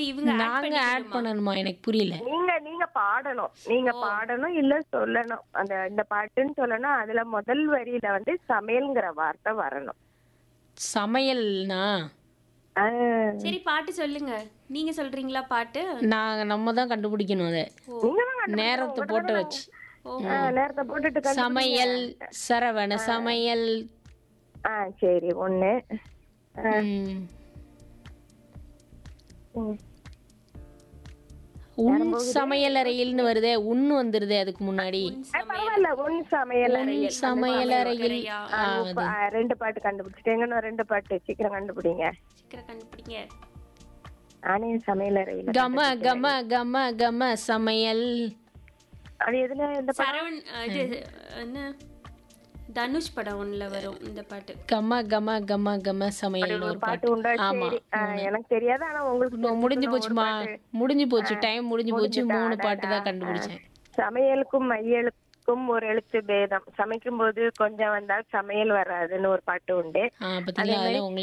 இவங்க add நாங்க add பண்ணிக்கணுமா? பண்ணணுமா எனக்கு புரியல நீங்க நீங்க பாடணும் நீங்க பாடணும் இல்ல சொல்லணும் அந்த இந்த பாட்டுன்னு சொல்லணும் அதுல முதல் வரியில வந்து சமையல்ங்கிற வார்த்தை வரணும் சமையல்னா ஆ, சரி பாட்டு சொல்லுங்க நீங்க சொல்றீங்களா பாட்டு நாங்க நம்ம தான் கண்டுபிடிக்கணும் அதை நீங்க தான் கண்டுபிடிக்கணும். நேரத்தை உங்க போட்டு தடவை வச்சு ஓ ஆ, நேரத்தை போட்டுட்டு கண்டுபிடிங்க. சமையல் சரவண சமையல் ஆ சரி ஒண்ணு ஆ, ம். ம். உன் சமையல் அறையில்னு வருதே உன்னு வந்துருதே அதுக்கு முன்னாடி ஆ, பரவாயில்ல ஒன் சமையல் அறையில் சமையல் அறையில் சரியா? ஆ, ஆ, அது. இப்ப, ஆ, ரெண்டு பாட்டு கண்டுபிடிச்சிட்டேங்க இன்னும் ரெண்டு பாட்டு சீக்கிரம் கண்டுபிடிங்க சீக்கிரம் கண்டுபிடிங்க நானே சமையல் அறையில் கம கம கம கம சமையல் அது எதுல இந்த பாட்டு சரவண் இது என்ன தனுஷ் படம் ஒண்ணுல வரும் இந்த பாட்டு கம கம கம கம சமையல் ஒரு ஒரு பாட்டு பாட்டு உண்டா ஆமா சரி ஆ, எனக்கு தெரியாது ஆனா உங்களுக்கு இன்னும் முடிஞ்சு தெரிஞ்சுக்கணும் ஒரு போச்சுமா பாட்டு. முடிஞ்சு போச்சு டைம் முடிஞ்சு போச்சு முடிஞ்சுதா? மூணு பாட்டு அடடா. தான் கண்டுபிடிச்சேன் சமையலுக்கும் மையலுக்கும் ஒரு எழுத்து பேதம் சமைக்கும் போது கொஞ்சம் வந்தால் சமையல் வராதுன்னு ஒரு பாட்டு உண்டு ஆ பாத்தீங்களா அதெல்லாம் உங்களுக்கு